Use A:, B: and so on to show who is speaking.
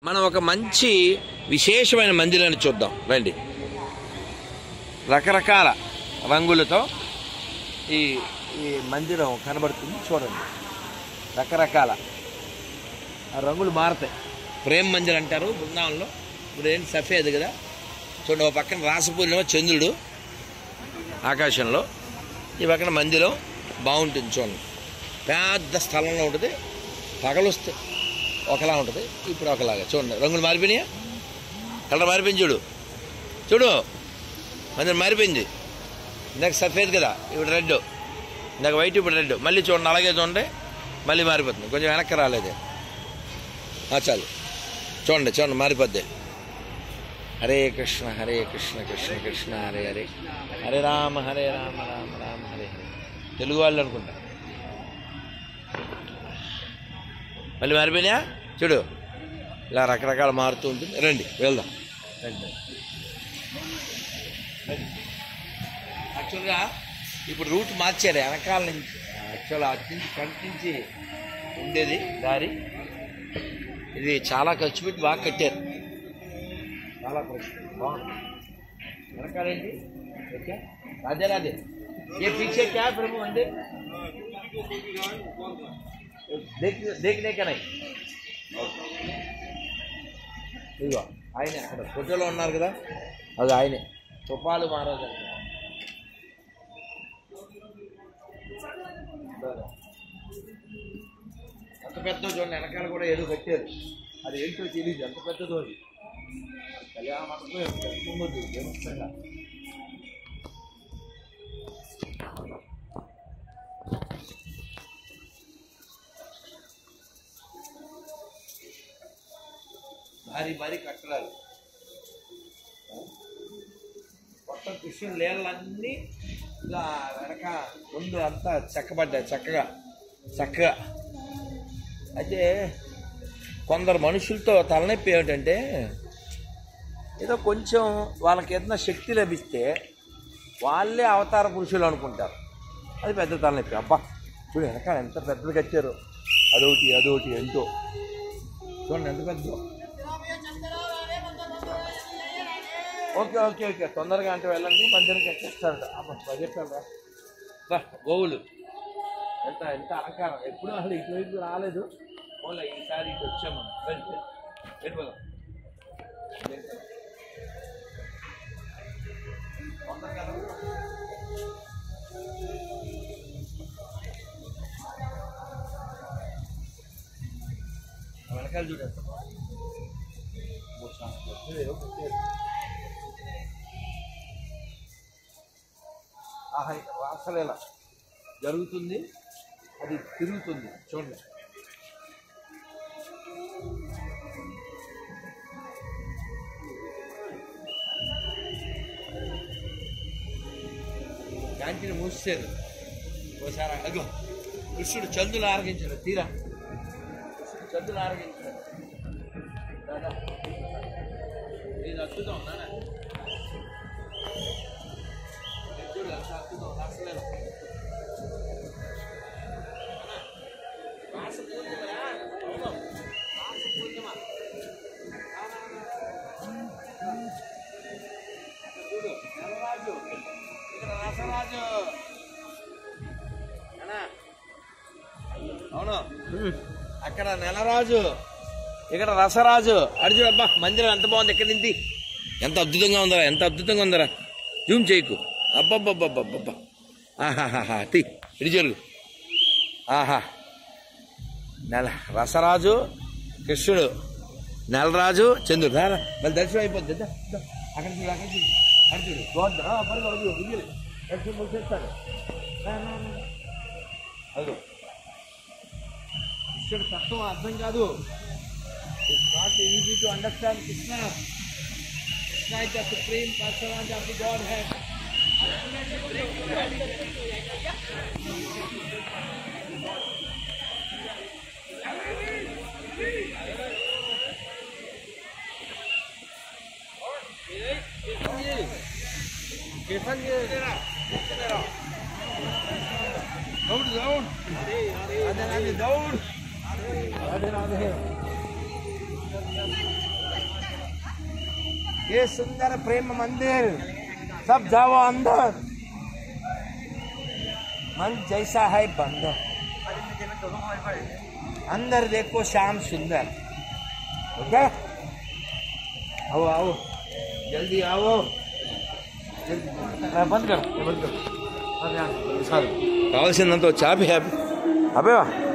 A: మనం ఒక మంచి విశేషమైన మందిరాన్ని చూద్దాం రండి రకరకాల రంగులతో ఈ ఈ మందిరం కనబడుతుంది చూడండి రకరకాల ఆ రంగులు మారతాయి ప్రేమ్ మందిర్ అంటారు బృందావనంలో ఇప్పుడు ఏంటి సఫేద్ కదా చూడండి ఒక పక్కన రాసపూర్ణిమ చంద్రుడు ఆకాశంలో ఈ పక్కన మందిరం బాగుంటుంది చూడండి పెద్ద స్థలంలో ఉంటుంది పగలొస్తే ఒకలా ఉంటుంది ఇప్పుడు ఒకలాగా చూడండి రంగులు మారిపోయినాయా కలర్ మారిపోయింది చూడు చూడు మందిరం మారిపోయింది ఇందాక సఫేద్ కదా ఇప్పుడు రెడ్ ఇందాక వైట్ ఇప్పుడు రెడ్ మళ్ళీ చూడండి అలాగే చూడండి మళ్ళీ మారిపోతుంది కొంచెం వెనక్కి రాలేదు ఆ, చాలు చూడండి చూడండి మారిపోద్ది హరే కృష్ణ హరే కృష్ణ కృష్ణ కృష్ణ హరే హరే హరే రామ హరే రామ రామ రామ హరే హరే తెలుగు వాళ్ళు అనుకుంటా మళ్ళీ మారిపోయినాయా చూడు ఇలా రకరకాల మారుతూ ఉంటుంది రండి వెళ్దాం రండి యాక్చువల్గా ఇప్పుడు రూట్ మార్చారు వెనకాల నుంచి యాక్చువల్ అటు నుంచి ఫ్రంట్ నుంచి ఉండేది దారి ఇది చాలా ఖర్చు పెట్టి బాగా కట్టారు చాలా ఖర్చు బాగుంది వెనకాలేంటి ఓకే రాధే రాధే ये पीछे क्या है प्रभु मंदिर देख देखने का नहीं ఇదిగో ఆయనే అక్కడ ఫోటోలో ఉన్నారు కదా అది ఆయనే తుపాలు మహారాజు అంట. ఎంత పెద్ద చూడండి వెనకాల కూడా ఏదో కట్టారు అది ఏంటో తెలియదు ఎంత పెద్దదో అది కళ్యాణ మండపం ఎంత ఉన్నది దేవస్థంగా భారీ భారీ కట్టడాలు మొత్తం కృష్ణుడు నీళ్ళన్నీ ఇలా వెనక ముందు అంతా చెక్కబడ్డాయి చక్కగా చక్కగా అయితే కొందరు మనుషులతో తలనొప్పి ఏమిటంటే ఏదో కొంచెం వాళ్ళకి ఏదైనా శక్తి లభిస్తే వాళ్ళే అవతార పురుషులు అనుకుంటారు అది పెద్ద తలనొప్పి అబ్బా చూడు వెనకాల ఎంత పెద్దది కట్టారు అదొకటి అదొకటి ఎంతో చూడండి ఎంత పెద్ద ఓకే ఓకే ఓకే తొందరగా అంటే వెళ్ళండి మందిరంకి ఎక్కిస్తారట అమ్మ చెప్పాను రా రా గోవులు ఎంత ఎంత అలంకారం ఎప్పుడు అసలు ఇటువైపు రాలేదు ఓన్లీ ఈసారి ఇటు వచ్చాము రండి వెళ్ళిపోదాం తొందరగా రా. ఆ వెనకాల చూడండి మూడు సంవత్సరాలు. ఏదో పెట్టారు. ఆహా ఇక్కడ రాసలేల జరుగుతుంది అది తిరుగుతుంది చూడండి క్యాంటీన్ మూసేది ఓసారి అగో కృష్ణుడు చందులు ఆరగించాడు తీరా కృష్ణుడు చందులు ఆరగించాడు దాదా ఇది అద్భుతం నాన్న ఇది చూడు ఎంత అద్భుతం రాసలేల రాస పూర్ణిమరా అవును రాస పూర్ణిమ చూడు నెలరాజు ఇక్కడ రసరాజు అన్నా అవును అక్కడ నెలరాజు ఇక్కడ రసరాజు అర్జున్ అబ్బా మందిరం ఎంత బాగుంది ఎక్కడి నుంచి ఎంత అద్భుతంగా ఉందరా ఎంత అద్భుతంగా ఉందరా జూమ్ చేయకు అబ్బబ్బబ్బబ్బబ్బబ్బా ఆహాహాహా తీ ఇటు జరుగు ఆహా నెల రసరాజు కృష్ణుడు నెలరాజు చంద్రుడు రా రా. మళ్ళీ దర్శనం అయిపోద్ది దా, దా. అక్కడ చూడు అక్కడ చూడు అక్కడ చూడు బాగుంది ఆ, పరుగు, పరుగు, దిగులు. దర్శనం ముగిసేస్తాడు. రా, రా, రా. అదిగో కృష్ణుడు తత్వం అర్థం కాదు it's not easy to understand Krishna Krishna is the supreme personality of the godhead Kishan ji दौड़ दौड़ राधे राधे दौड़ राधे राधे ये सुंदर प्रेम मंदिर सब जाओ अंदर मन जैसा है बंदर अंदर देखो श्याम सुंदर ओके आओ आओ जल्दी आओ जल्दी हाँ, बंद कर बंद कर కావాల్సినంత చాపి హ్యాపీ అబ్బేవా